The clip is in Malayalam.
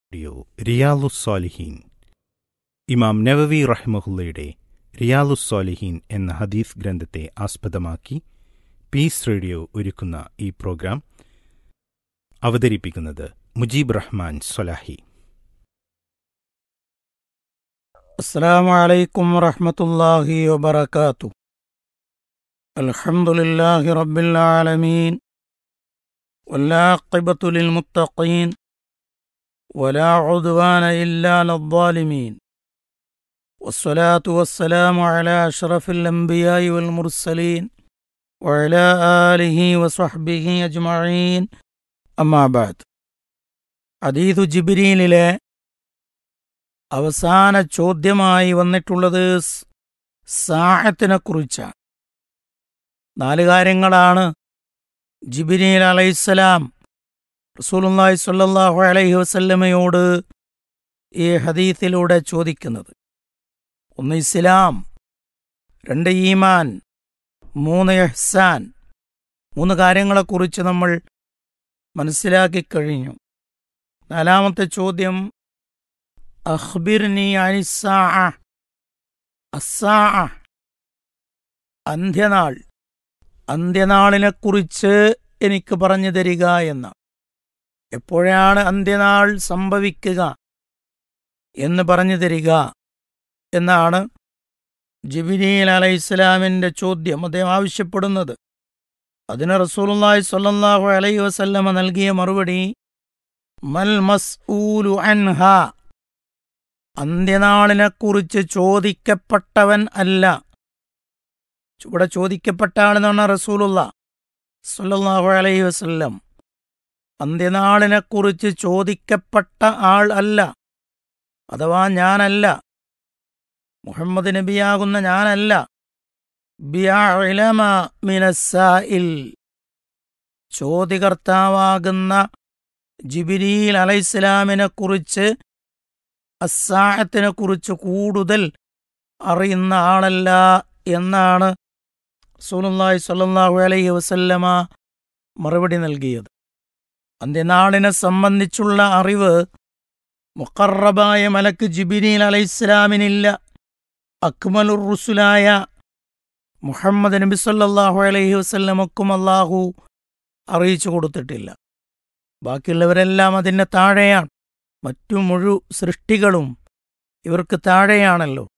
റേഡിയോ റിയാലുസ്സാലിഹീൻ ഇമാം നവവി റഹ്മഹുല്ലയുടെ റിയാലുസ്സാലിഹീൻ എന്ന ഹദീസ് ഗ്രന്ഥത്തെ ആസ്പദമാക്കി പീസ് റേഡിയോ ഒരുക്കുന്ന ഈ പ്രോഗ്രാം അവതരിപ്പിക്കുന്നത് മുജീബ് റഹ്മാൻ സൊലാഹി السلام عليكم ورحمة الله وبركاته الحمد لله رب العالمين والعاقبة للمتقين ولا عدوان إلا على الظالمين والصلاة والسلام على أشرف الأنبياء والمرسلين وعلى آله وصحبه أجمعين أما بعد حديث جبريل له അവസാന ചോദ്യമായി വന്നിട്ടുള്ളത് സ് സാഹത്തിനെ കുറിച്ചാണ് നാല് കാര്യങ്ങളാണ് ജിബിനീൽ അലൈഹിസ്സലാം റസൂലുള്ളാഹി സ്വല്ലല്ലാഹു അലൈഹി വസല്ലമയോട് ഈ ഹദീത്തിലൂടെ ചോദിക്കുന്നത് ഒന്ന് ഇസ്ലാം രണ്ട് ഈമാൻ മൂന്ന് ഇഹ്സാൻ മൂന്ന് കാര്യങ്ങളെക്കുറിച്ച് നമ്മൾ മനസ്സിലാക്കി കഴിഞ്ഞു നാലാമത്തെ ചോദ്യം അഖ്ബിർനി അനിസ്സാഅ അസ്സാഅ അന്ത്യനാൾ അന്ത്യനാളിനെക്കുറിച്ച് എനിക്ക് പറഞ്ഞു തരിക എന്ന എപ്പോഴാണ് അന്ത്യനാൾ സംഭവിക്കുക എന്ന് പറഞ്ഞു തരിക എന്നാണ് ജിബിനീൽ അലൈഹി ഇസ്ലാമിൻ്റെ ചോദ്യം അദ്ദേഹം ആവശ്യപ്പെടുന്നത് അതിന് റസൂലുള്ളാഹി സ്വല്ലല്ലാഹു അലൈഹി വസല്ലമ നൽകിയ മറുപടി മൽ മസ്ഊലു അൻഹ അന്ത്യനാളിനെക്കുറിച്ച് ചോദിക്കപ്പെട്ടവൻ അല്ല ഇവിടെ ചോദിക്കപ്പെട്ട ആളെന്ന് പറഞ്ഞാൽ റസൂലുള്ള സല്ലല്ലാഹു അലൈഹി വസല്ലം അന്ത്യനാളിനെക്കുറിച്ച് ചോദിക്കപ്പെട്ട ആൾ അല്ല അഥവാ ഞാനല്ല മുഹമ്മദ് നബിയാകുന്ന ഞാനല്ല ബിഅലമ മിനസ്സായിൽ ചോദ്യകർത്താവാകുന്ന ജിബിരീൽ അലൈഹിസ്സലാമിനെ കുറിച്ച് അസാഹത്തിനെ കുറിച്ച് കൂടുതൽ അറിയുന്ന ആളല്ല എന്നാണ് റസൂലുള്ളാഹി സ്വല്ലല്ലാഹു അലൈഹി വസല്ലമ മറുപടി നൽകിയത് അന്ത്യനാളിനെ സംബന്ധിച്ചുള്ള അറിവ് മുഖറബായ മലക്ക് ജിബിനീൽ അലൈഹിസ്സലാമിനില്ല അക്മലുർ റുസുലായ മുഹമ്മദ് നബി സല്ലല്ലാഹു അലൈഹി വസല്ലമക്കും അല്ലാഹു അറിയിച്ചു കൊടുത്തിട്ടില്ല ബാക്കിയുള്ളവരെല്ലാം അതിൻ്റെ താഴെയാണ് മറ്റു മുഴു സൃഷ്ടികളും ഇവർക്ക് താഴെയാണല്ലോ